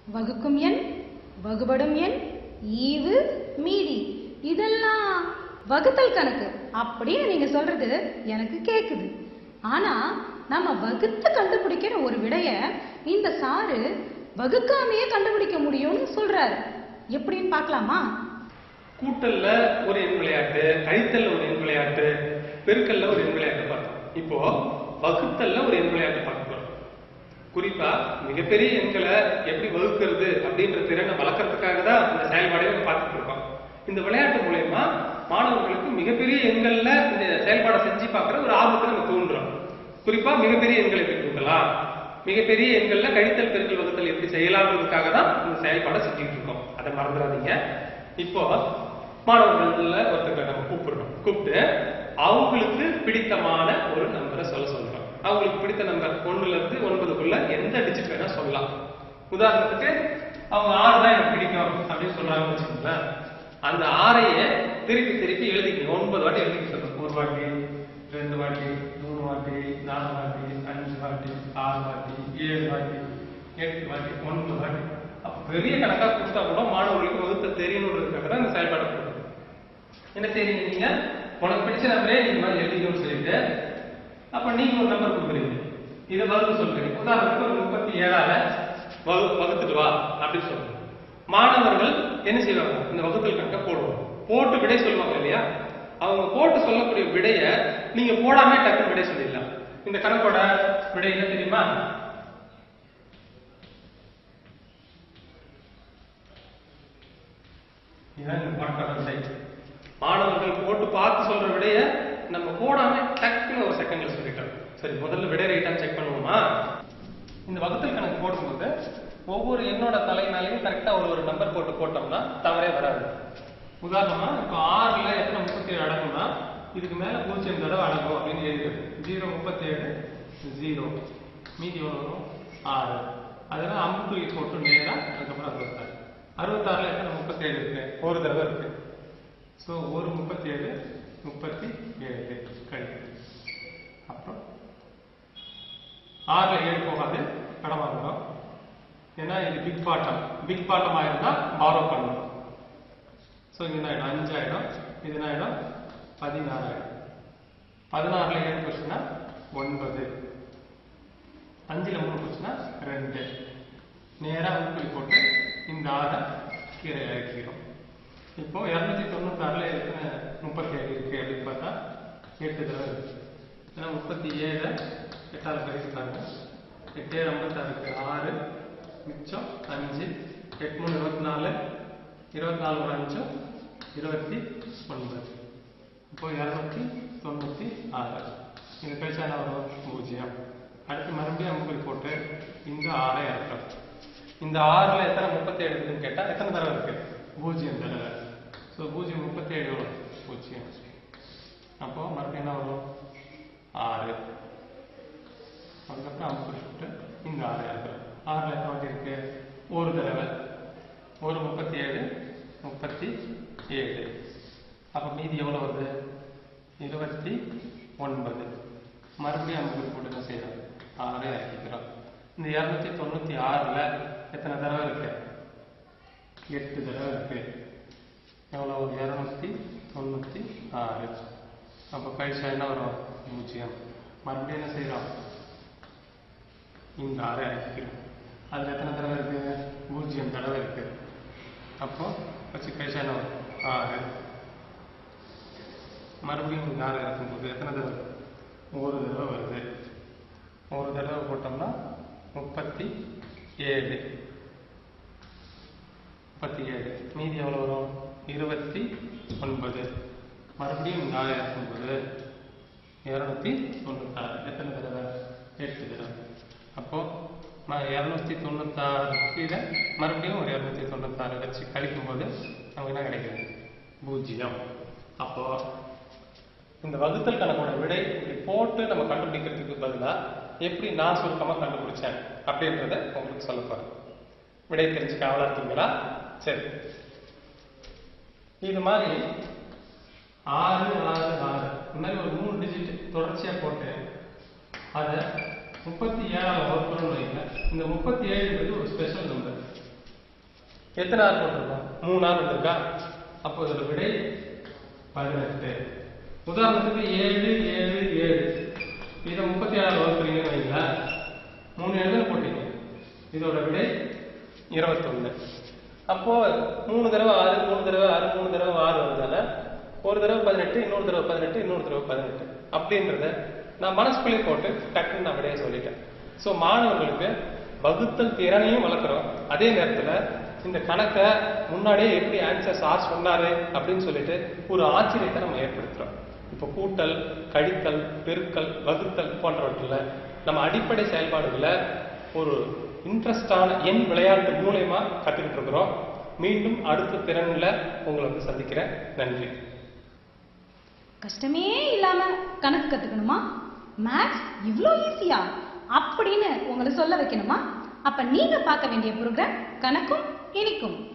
வகுக்கும் எண் வகுபடும் எண் ஈவு மீதி இதெல்லாம் வகுத்தல் கணக்கு அப்படின்னு நீங்க சொல்றது எனக்கு கேக்குது ஆனா நம்ம வகுத்து கண்டுபிடிக்கிற ஒரு விடைய இந்த சாரு வகுக்காமையே கண்டுபிடிக்க முடியும்னு சொல்றாரு எப்படின்னு பார்க்கலாமா கூட்டல்ல ஒரு எண் விளையாட்டு கழித்தல்ல ஒரு எண் விளையாட்டு பெருக்கல்ல ஒரு எண் விளையாட்டு பார்த்தோம் இப்போ வகுத்தல்ல ஒரு எண் விளையாட்டு பார்க்க போறோம் குறிப்பா மிகப்பெரிய எண்களை எப்படி வகுக்கிறது அப்படின்ற திறனை வளர்க்கறதுக்காக தான் இந்த செயல்பாடை நம்ம பார்த்துட்டு இருக்கோம் இந்த விளையாட்டு மூலயமா மாணவர்களுக்கு மிகப்பெரிய எண்கள்ல இந்த செயல்பாடை செஞ்சு பார்க்குற ஒரு ஆர்வத்தை நம்ம தூண்டுறோம் குறிப்பா மிகப்பெரிய எண்களை எப்படி தூண்டலாம் மிகப்பெரிய எண்கள்ல கழித்தல் பெருக்கல் வகுத்தல் எப்படி செய்யலாம்ன்றதுக்காக தான் இந்த செயல்பாடை செஞ்சுட்டு இருக்கோம் அதை மறந்துடாதீங்க இப்போ மாணவர்கள்ல ஒருத்தர் நம்ம கூப்பிடுறோம் கூப்பிட்டு அவங்களுக்கு பிடித்தமான ஒரு நம்பரை சொல்ல சொல்றோம் அவங்களுக்கு பிடித்த நம்பர் ஒண்ணுல இருந்து ஒன்பதுக்குள்ள எந்த டிஜிட் வேணா சொல்லலாம் உதாரணத்துக்கு அவங்க ஆறு தான் எனக்கு பிடிக்கும் அப்படின்னு சொல்றாங்கன்னு வச்சுக்கோங்களேன் அந்த ஆறையே திருப்பி திருப்பி எழுதிக்கணும் ஒன்பது வாட்டி எழுதிக்கணும் ஒரு வாட்டி ரெண்டு வாட்டி மூணு வாட்டி நாலு வாட்டி அஞ்சு வாட்டி ஆறு வாட்டி ஏழு வாட்டி எட்டு வாட்டி ஒன்பது வாட்டி அப்ப பெரிய கணக்கா கொடுத்தா கூட மாணவர்களுக்கு வகுத்த தெரியணுன்றதுக்காக தான் இந்த செயல்பாடு கொடுக்கணும் என்ன செய்றீங்க நீங்க உனக்கு பிடிச்ச நம்பரே நீங்க மாதிரி எழுதிக்கணும்னு சொல்லிட்டு அப்ப நீங்க ஒரு நம்பர் கொடுக்குறீங்க இதை வகுத்து சொல்றீங்க உதாரணத்துக்கு ஒரு முப்பத்தி ஏழால வகு வகுத்துட்டு வா அப்படின்னு சொல்றீங்க மாணவர்கள் என்ன செய்வாங்க இந்த வகுத்தல் கணக்கை போடுவாங்க போட்டு விடை சொல்லுவாங்க இல்லையா அவங்க போட்டு சொல்லக்கூடிய விடைய நீங்க போடாம டக்குனு விடை சொல்லிடலாம் இந்த கணக்கோட விடை என்ன தெரியுமா இதுதான் இந்த கணக்கோட விடை மாணவர்கள் போட்டு பார்த்து சொல்ற விடைய நம்ம போடாம டக்குன்னு ஒரு செகண்ட்ல சொல்லிட்டோம் சரி முதல்ல விடை ரைட்டான்னு செக் பண்ணுவோமா இந்த வகுத்தல் கணக்கு போடும்போது ஒவ்வொரு எண்ணோட தலைனாலையும் கரெக்டா ஒரு ஒரு நம்பர் போட்டு போட்டோம்னா தவறே வராது உதாரணமா இப்போ ஆறுல எத்தனை முப்பத்தி ஏழு அடங்கும்னா இதுக்கு மேல பூஜ்ஜியம் தடவை அடங்கும் அப்படின்னு எழுதிருக்கு ஜீரோ முப்பத்தி ஏழு ஜீரோ மீதி எவ்வளவு வரும் ஆறு அதெல்லாம் அம்புக்குழி போட்டு நேரா அதுக்கப்புறம் அறுபத்தாறு அறுபத்தாறுல எத்தனை முப்பத்தி ஏழு இருக்கு ஒரு தடவை இருக்கு ஸோ ஒரு முப்பத்தி ஏழு முப்பத்தி ஏழு கழிவு அப்புறம் ஆறுல ஏழு போகாது கடமா இருக்கும் ஏன்னா இது பிக் பாட்டம் பிக் பாட்டம் ஆயிருந்தா பாரோ பண்ணணும் ஸோ இது என்ன ஆயிடும் அஞ்சாயிரம் இது என்ன ஆயிடும் பதினாறாயிரம் பதினாறுல ஏழு போச்சுன்னா ஒன்பது அஞ்சுல மூணு போச்சுன்னா ரெண்டு நேரா உப்புளி போட்டு இந்த ஆறை கீழே இறக்கிறோம் இப்போ இரநூத்தி தொண்ணூத்தாறுல எத்தனை முப்பத்தி ஏழு இருக்கு அப்படின்னு பார்த்தா எட்டு தடவை இருக்கு ஏன்னா முப்பத்தி ஏழு எட்டாவது கழிச்சுட்டாங்க எட்டு ஏழு ஐம்பத்தாறுக்கு ஆறு மிச்சம் அஞ்சு எட்டு மூணு இருபத்தி நாலு இருபத்தி நாலு ஒரு அஞ்சு இருபத்தி ஒன்பது இப்போ இரநூத்தி தொண்ணூத்தி ஆறு இது கழிச்சா என்ன வரும் பூஜ்ஜியம் அடுத்து மறுபடியும் அம்புக்குறி போட்டு இந்த ஆறை இறக்கம் இந்த ஆறுல எத்தனை முப்பத்தி ஏழு இருக்குன்னு கேட்டா எத்தனை தடவை இருக்கு பூஜ்ஜியம் தடவை ஸோ பூஜ்ஜியம் முப்பத்தி ஏழு எவ்வளோ பூஜ்ஜியம் அப்போ மறுபடியும் என்ன வரும் ஆறு அதுக்கப்புறம் அம்புக்குறி போட்டு இந்த ஆறு இறக்குறோம் ஆறுல எத்தனை வாட்டி இருக்கு ஒரு தடவை ஒரு முப்பத்தி ஏழு முப்பத்தி ஏழு அப்போ மீதி எவ்வளோ வருது இருபத்தி ஒன்பது மறுபடியும் அம்புக்குறி போட்டு என்ன செய்யறோம் ஆறு இறக்கிக்கிறோம் இந்த இரநூத்தி தொண்ணூத்தி ஆறுல எத்தனை தடவை இருக்கு எட்டு தடவை இருக்கு எவ்வளோ இரநூத்தி தொண்ணூத்தி ஆறு அப்போ கழிச்சா என்ன வரும் பூஜ்ஜியம் மறுபடியும் என்ன செய்யறோம் இந்த ஆறு இறக்கிக்கிறோம் அதுல எத்தனை தடவை இருக்கு பூஜ்ஜியம் தடவை இருக்கு அப்போ வச்சு கழிச்சா என்ன வரும் ஆறு மறுபடியும் இந்த ஆறு இறக்கும்போது எத்தனை தடவை ஒரு தடவை வருது ஒரு தடவை போட்டோம்னா முப்பத்தி ஏழு முப்பத்தி ஏழு மீதி எவ்வளோ வரும் இருபத்தி ஒன்பது மறுபடியும் இந்த ஆறு இறக்கும்போது இரநூத்தி தொண்ணூத்தாறு எத்தனை தடவை எட்டு தடவை அப்போ நான் இரநூத்தி தொண்ணூத்தாறு கீழே மறுபடியும் ஒரு இரநூத்தி தொண்ணூத்தாறு வச்சு கழிக்கும்போது நமக்கு என்ன கிடைக்குது பூஜ்ஜியம் அப்போ இந்த வகுத்தல் கணக்கோட விடை இப்படி போட்டு நம்ம கண்டுபிடிக்கிறதுக்கு பதிலா எப்படி நான் சுருக்கமா கண்டுபிடிச்சேன் அப்படின்றத உங்களுக்கு சொல்ல போறேன் விடை தெரிஞ்சுக்க ஆவலா இருக்கீங்களா சரி இது மாதிரி ஆறு ஆறு ஆறு இந்த மாதிரி ஒரு மூணு டிஜிட் தொடர்ச்சியா போட்டு அதை முப்பத்தி ஏழாவது வகுப்புன்னு வைங்க இந்த முப்பத்தி ஏழுன்றது ஒரு ஸ்பெஷல் நம்பர் எத்தனை ஆறு போட்டிருக்கோம் மூணு ஆறு இருக்கா அப்போ இதோட விடை பதினெட்டு உதாரணத்துக்கு ஏழு ஏழு ஏழு இதை முப்பத்தி ஆறு வகுக்கிறீங்கன்னு வைங்களேன் மூணு எழுதுன்னு போட்டீங்க இதோட விடை இருபத்தொன்னு அப்போ மூணு தடவை ஆறு மூணு தடவை ஆறு மூணு தடவை ஆறு வந்ததால ஒரு தடவை பதினெட்டு இன்னொரு தடவை பதினெட்டு இன்னொரு தடவை பதினெட்டு அப்படின்றத நான் மனசுக்குள்ளே போட்டு டக்குன்னு நான் விடையை சொல்லிட்டேன் ஸோ மாணவர்களுக்கு வகுத்தல் திறனையும் வளர்க்குறோம் அதே நேரத்துல இந்த கணக்கை முன்னாடியே எப்படி ஆன்சர் சார் சொன்னாரு அப்படின்னு சொல்லிட்டு ஒரு ஆச்சரியத்தை நம்ம ஏற்படுத்துறோம் இப்போ கூட்டல் கழித்தல் பெருக்கல் வகுத்தல் போன்றவற்றில் நம்ம அடிப்படை செயல்பாடுகளை ஒரு இன்ட்ரெஸ்டான எண் விளையாட்டு மூலயமா கத்துக்கிட்டு இருக்கிறோம் மீண்டும் அடுத்த திறன்ல உங்களை வந்து சந்திக்கிறேன் நன்றி கஷ்டமே இல்லாம கணக்கு கத்துக்கணுமா மேத்ஸ் இவ்ளோ ஈஸியா அப்படின்னு உங்களை சொல்ல வைக்கணுமா அப்ப நீங்க பார்க்க வேண்டிய ப்ரோக்ராம் கணக்கும் இனிக்கும்